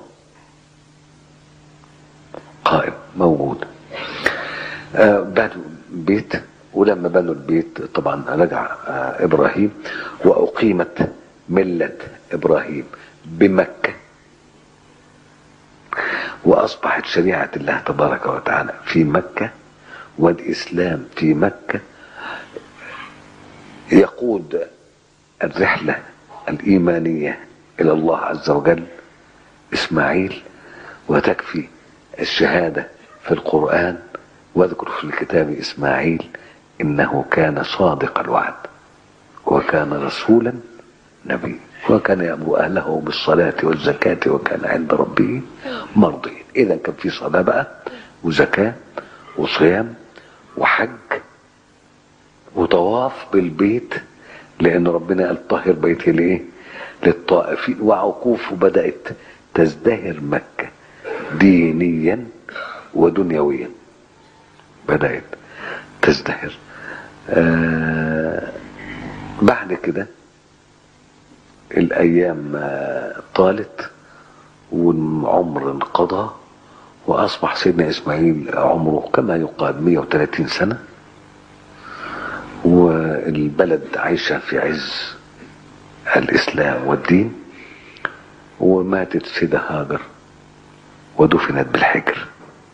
قائم موجود آه بنوا بيت ولما بنوا البيت طبعا رجع آه ابراهيم واقيمت مله ابراهيم بمكه واصبحت شريعه الله تبارك وتعالى في مكه والاسلام في مكه يقود الرحله الايمانيه الى الله عز وجل اسماعيل وتكفي الشهاده في القران واذكر في الكتاب اسماعيل انه كان صادق الوعد وكان رسولا نبيا وكان يامر اهله بالصلاه والزكاه وكان عند ربه مرضيا اذا كان في صلاه بقى وزكاه وصيام وحج وطواف بالبيت لان ربنا قال طهر بيتي لايه للطائفين وعكوف بدات تزدهر مكه دينيا ودنيويا بدات تزدهر آه بعد كده الايام آه طالت والعمر انقضى واصبح سيدنا اسماعيل عمره كما يقال 130 سنه والبلد عايشه في عز الاسلام والدين وماتت سيده هاجر ودفنت بالحجر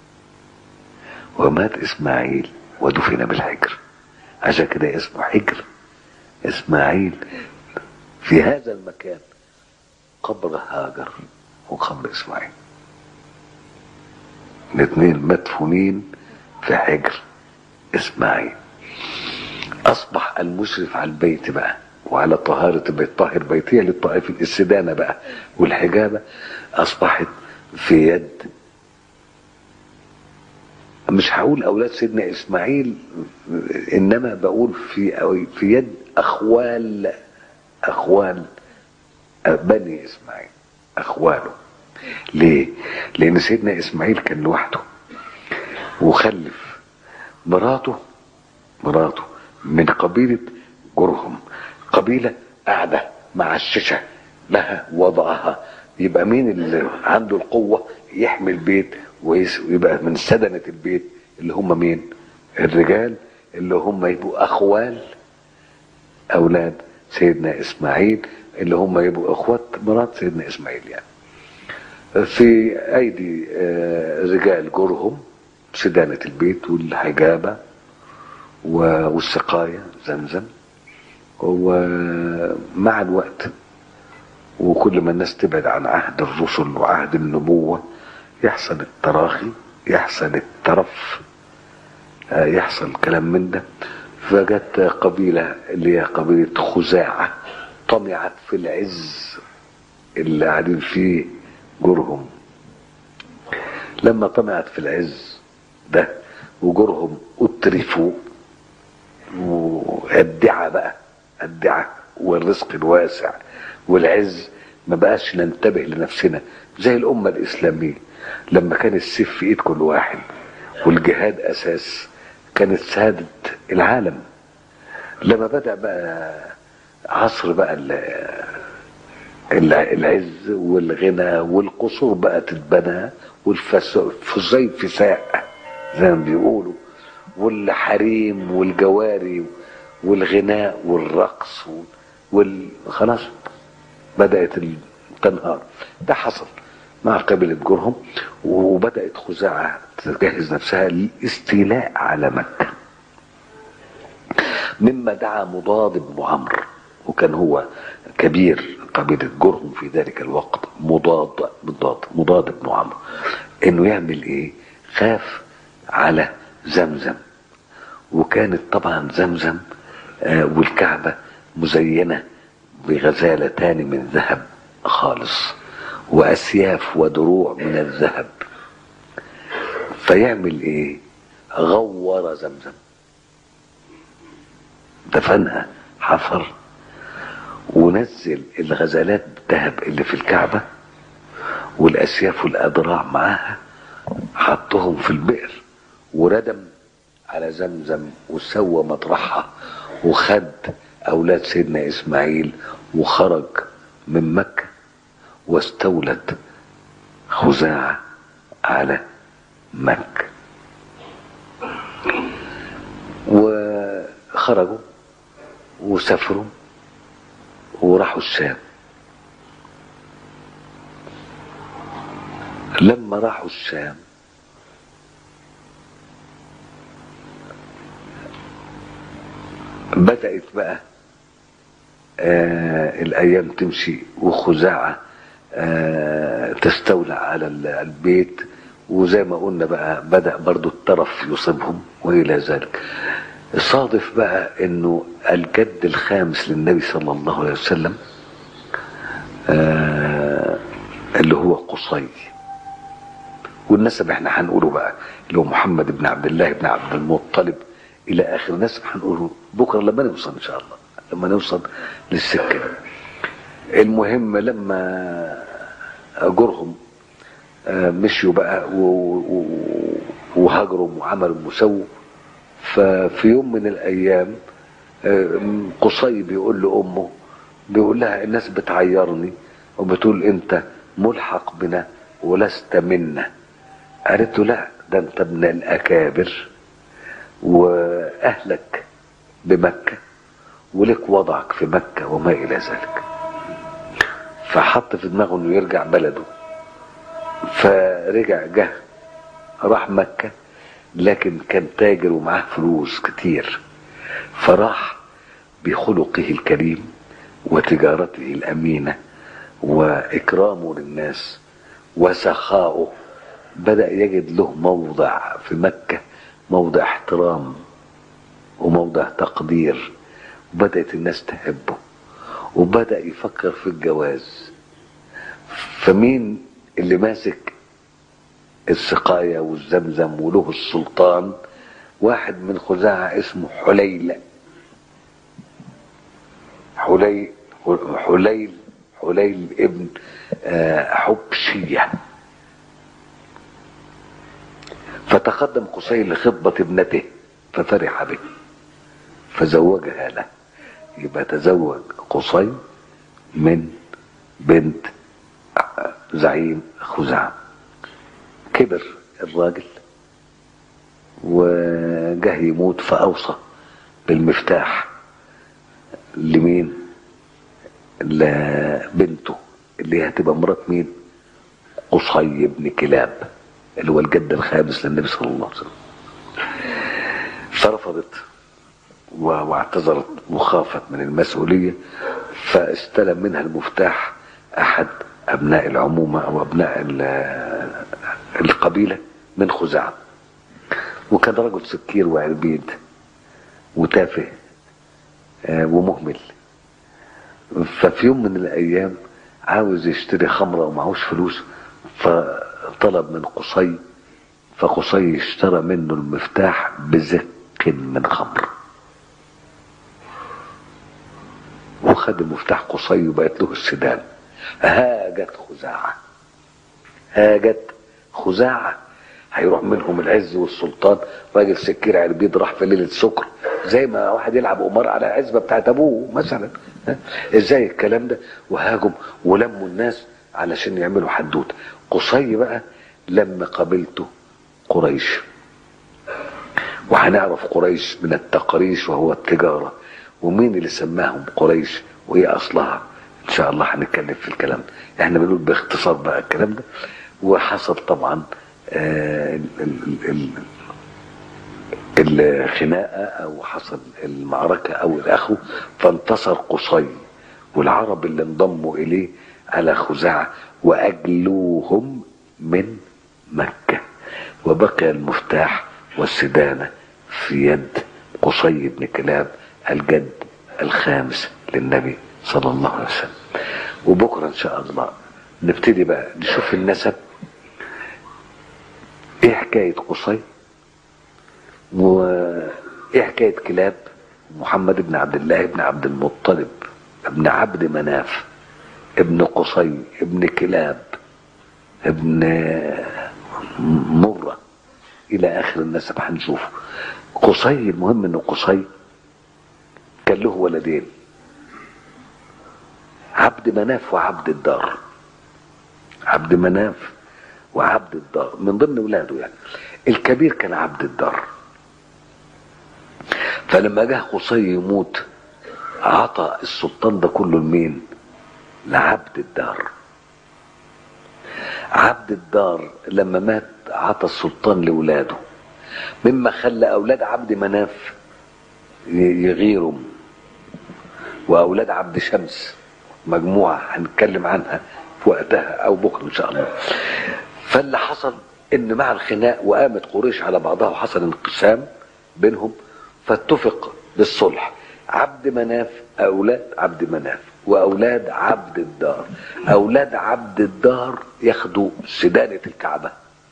ومات اسماعيل ودفن بالحجر عشان كده اسمه حجر اسماعيل في هذا المكان قبر هاجر وقبر اسماعيل الاثنين مدفونين في حجر إسماعيل أصبح المشرف على البيت بقى وعلى طهارة البيت طاهر بيتية للطائفين السدانة بقى والحجابة أصبحت في يد مش هقول أولاد سيدنا إسماعيل إنما بقول في في يد أخوال أخوال بني إسماعيل أخواله ليه؟ لأن سيدنا إسماعيل كان لوحده وخلف مراته مراته من قبيلة جرهم قبيلة قاعدة مع الششة لها وضعها يبقى مين اللي عنده القوة يحمي البيت ويبقى من سدنة البيت اللي هم مين الرجال اللي هم يبقوا أخوال أولاد سيدنا إسماعيل اللي هم يبقوا أخوات مرات سيدنا إسماعيل يعني في أيدي رجال جرهم سدانة البيت والحجابة والسقاية زمزم ومع الوقت وكل ما الناس تبعد عن عهد الرسل وعهد النبوة يحصل التراخي يحصل الترف يحصل كلام من ده فجت قبيلة اللي هي قبيلة خزاعة طمعت في العز اللي قاعدين فيه جرهم لما طمعت في العز ده وجرهم اترفوا والدعة بقى الدعة والرزق الواسع والعز ما بقاش ننتبه لنفسنا زي الأمة الإسلامية لما كان السيف في إيد كل واحد والجهاد أساس كانت سادة العالم لما بدأ بقى عصر بقى العز والغنى والقصور بقى تتبنى والفزي فساء زي ما بيقولوا والحريم والجواري والغناء والرقص وال... خلاص بدأت تنهار ده حصل مع قبيلة جرهم وبدأت خزاعة تجهز نفسها للاستيلاء على مكة مما دعا مضاد بن عمرو وكان هو كبير قبيلة جرهم في ذلك الوقت مضاد مضاد مضاد بن عمرو انه يعمل ايه خاف على زمزم وكانت طبعا زمزم آه والكعبة مزينة بغزالتان من ذهب خالص وأسياف ودروع من الذهب فيعمل ايه غور زمزم دفنها حفر ونزل الغزالات الذهب اللي في الكعبة والأسياف والأدراع معاها حطهم في البئر وردم على زمزم وسوى مطرحها وخد أولاد سيدنا إسماعيل وخرج من مكة واستولت خزاعة على مكة وخرجوا وسافروا وراحوا الشام لما راحوا الشام بدأت بقى آه الأيام تمشي وخزاعة آه تستولى على البيت وزي ما قلنا بقى بدأ برضو الترف يصيبهم وإلى ذلك صادف بقى انه الجد الخامس للنبي صلى الله عليه وسلم آه اللي هو قصي والنسب احنا هنقوله بقى اللي هو محمد بن عبد الله بن عبد المطلب الى اخر نسب هنقوله بكره لما نوصل ان شاء الله لما نوصل للسكه المهم لما جرهم آه مشيوا بقى وهاجروا وعملوا وسووا ففي يوم من الايام قصي بيقول لامه بيقول لها الناس بتعيرني وبتقول انت ملحق بنا ولست منا قالت له لا ده انت ابن الاكابر واهلك بمكه ولك وضعك في مكه وما الى ذلك فحط في دماغه انه يرجع بلده فرجع جه راح مكه لكن كان تاجر ومعاه فلوس كتير فراح بخلقه الكريم وتجارته الأمينة وإكرامه للناس وسخاؤه بدأ يجد له موضع في مكة موضع احترام وموضع تقدير وبدأت الناس تحبه وبدأ يفكر في الجواز فمين اللي ماسك السقاية والزمزم وله السلطان واحد من خزاعة اسمه حليل حليل حليل حليل ابن آه، حبشية فتقدم قصي لخطبة ابنته ففرح به فزوجها له يبقى تزوج قصي من بنت زعيم خزاعة كبر الراجل وجه يموت فأوصى بالمفتاح لمين لبنته اللي هتبقى مرات مين قصي بن كلاب اللي هو الجد الخامس للنبي صلى الله عليه وسلم فرفضت و- واعتذرت وخافت من المسؤولية فاستلم منها المفتاح أحد أبناء العمومة أو أبناء ال- القبيلة من خزاعة وكان رجل سكير وعربيد وتافه آه، ومهمل ففي يوم من الأيام عاوز يشتري خمرة ومعهوش فلوس فطلب من قصي فقصي اشترى منه المفتاح بزق من خمر وخد المفتاح قصي وبقت له السدان هاجت خزاعة هاجت خزاعة هيروح منهم العز والسلطان راجل سكير عربيد راح في ليلة سكر زي ما واحد يلعب قمار على العزبة بتاعت ابوه مثلا ها؟ ازاي الكلام ده وهاجم ولموا الناس علشان يعملوا حدوته قصي بقى لما قابلته قريش وهنعرف قريش من التقريش وهو التجارة ومين اللي سماهم قريش وايه اصلها ان شاء الله هنتكلم في الكلام ده احنا بنقول باختصار بقى الكلام ده وحصل طبعا آه ال- ال- ال- الخناقة او حصل المعركة او الاخو فانتصر قصي والعرب اللي انضموا اليه على خزاعة واجلوهم من مكة وبقي المفتاح والسدانة في يد قصي بن كلاب الجد الخامس للنبي صلى الله عليه وسلم وبكرة ان شاء الله نبتدي بقى نشوف النسب ايه حكاية قصي وايه حكاية كلاب محمد بن عبد الله بن عبد المطلب ابن عبد مناف ابن قصي ابن كلاب ابن مرة الى اخر النسب هنشوفه قصي المهم ان قصي كان له ولدين عبد مناف وعبد الدار عبد مناف وعبد الدار من ضمن ولاده يعني الكبير كان عبد الدار فلما جه قصي يموت عطى السلطان ده كله لمين لعبد الدار عبد الدار لما مات عطى السلطان لولاده مما خلى اولاد عبد مناف يغيروا واولاد عبد شمس مجموعه هنتكلم عنها في وقتها او بكره ان شاء الله فاللي حصل ان مع الخناق وقامت قريش على بعضها وحصل انقسام بينهم فاتفق بالصلح عبد مناف اولاد عبد مناف واولاد عبد الدار اولاد عبد الدار ياخدوا سدانه الكعبه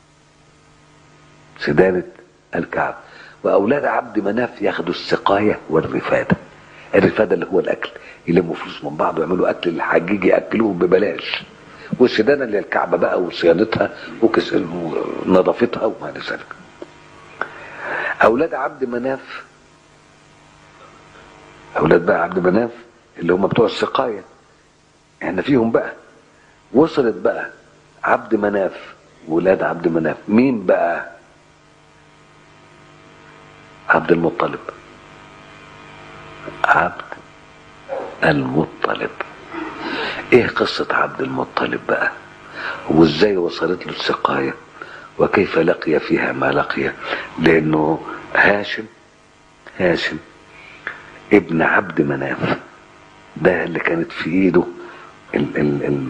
سدانه الكعبه واولاد عبد مناف ياخدوا السقايه والرفاده الرفاده اللي هو الاكل يلموا فلوس من بعض ويعملوا اكل للحجيج ياكلوهم ببلاش والسدانه اللي هي الكعبه بقى وصيانتها وكس ونظافتها وما الى ذلك اولاد عبد مناف اولاد بقى عبد مناف اللي هم بتوع السقايه احنا فيهم بقى وصلت بقى عبد مناف ولاد عبد مناف مين بقى عبد المطلب عبد المطلب ايه قصة عبد المطلب بقى وازاي وصلت له السقاية وكيف لقي فيها ما لقي لانه هاشم هاشم ابن عبد مناف ده اللي كانت في ايده ال ال ال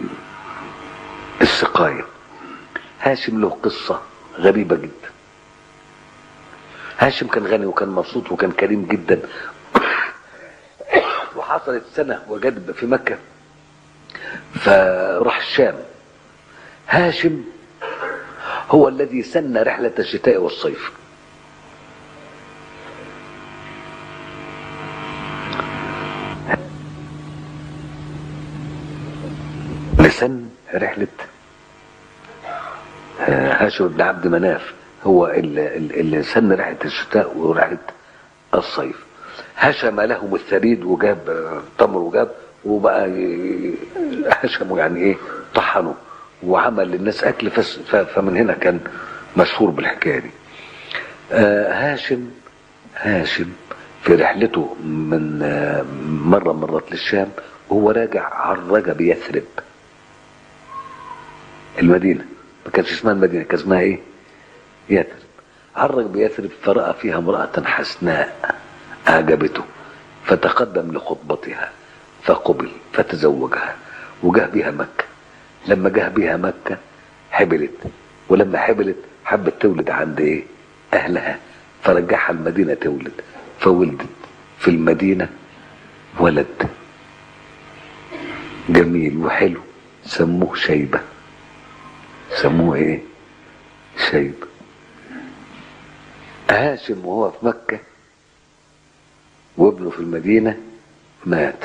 السقاية هاشم له قصة غريبة جدا هاشم كان غني وكان مبسوط وكان كريم جدا وحصلت سنة وجد في مكة فراح الشام هاشم هو الذي سن رحلة الشتاء والصيف لسن رحلة هاشم بن عبد مناف هو اللي, اللي سن رحلة الشتاء ورحلة الصيف هشم لهم الثريد وجاب تمر وجاب وبقى ي- هشموا يعني ايه طحنوا وعمل للناس اكل فس- ف- فمن هنا كان مشهور بالحكايه دي آه، هاشم هاشم في رحلته من آه، مره مرات للشام وهو راجع عرج بيثرب المدينه ما كانش اسمها المدينه كان اسمها ايه؟ يثرب عرج بيثرب فراى فيها امراه حسناء اعجبته فتقدم لخطبتها فقبل فتزوجها وجه بها مكه لما جه بها مكه حبلت ولما حبلت حبت تولد عند ايه؟ اهلها فرجعها المدينه تولد فولدت في المدينه ولد جميل وحلو سموه شيبه سموه ايه شيب هاشم وهو في مكة وابنه في المدينة مات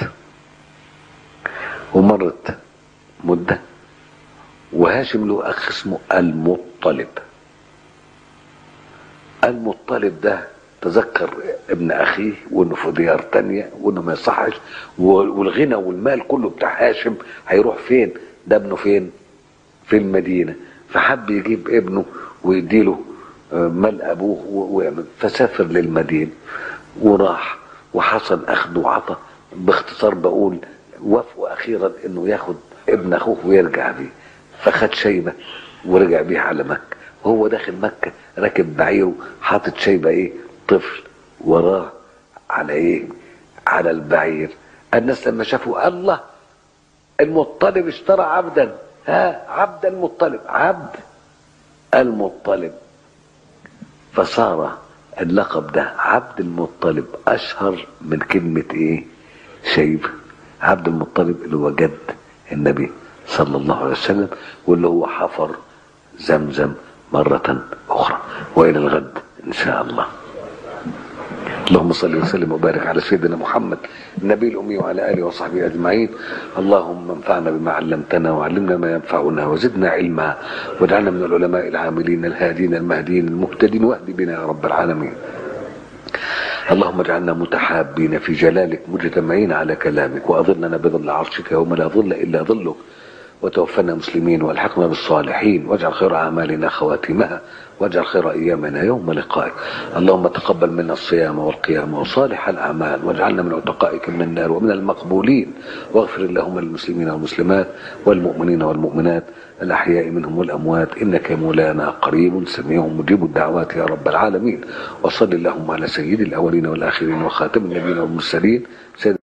ومرت مدة وهاشم له أخ اسمه المطلب المطلب ده تذكر ابن أخيه وإنه في ديار تانية وإنه ما يصحش والغنى والمال كله بتاع هاشم هيروح فين ده ابنه فين في المدينة فحب يجيب ابنه ويديله آه، مال أبوه و- ويعمل فسافر للمدينة وراح وحصل أخذ وعطى باختصار بقول وافقوا أخيرا إنه ياخد ابن أخوه ويرجع بيه فخد شيبة ورجع بيه على مكة وهو داخل مكة راكب بعيره حاطط شيبة إيه طفل وراه على إيه على البعير الناس لما شافوا الله المطلب اشترى عبدا ها عبد المطلب عبد المطلب فصار اللقب ده عبد المطلب اشهر من كلمة ايه شيبة عبد المطلب اللي هو جد النبي صلى الله عليه وسلم واللي هو حفر زمزم مرة اخرى والى الغد ان شاء الله اللهم صل وسلم وبارك على سيدنا محمد النبي الأمي وعلى آله وصحبه أجمعين اللهم انفعنا بما علمتنا وعلمنا ما ينفعنا وزدنا علما واجعلنا من العلماء العاملين الهادين المهديين المهتدين واهد بنا يا رب العالمين اللهم اجعلنا متحابين في جلالك مجتمعين على كلامك وأظلنا بظل عرشك يوم لا ظل إلا ظلك وتوفنا مسلمين والحقنا بالصالحين واجعل خير اعمالنا خواتمها واجعل خير ايامنا يوم لقائك اللهم تقبل منا الصيام والقيام وصالح الاعمال واجعلنا من عتقائك من النار ومن المقبولين واغفر اللهم للمسلمين والمسلمات والمؤمنين والمؤمنات الاحياء منهم والاموات انك يا مولانا قريب سميع مجيب الدعوات يا رب العالمين وصل اللهم على سيد الاولين والاخرين وخاتم النبيين والمرسلين سيد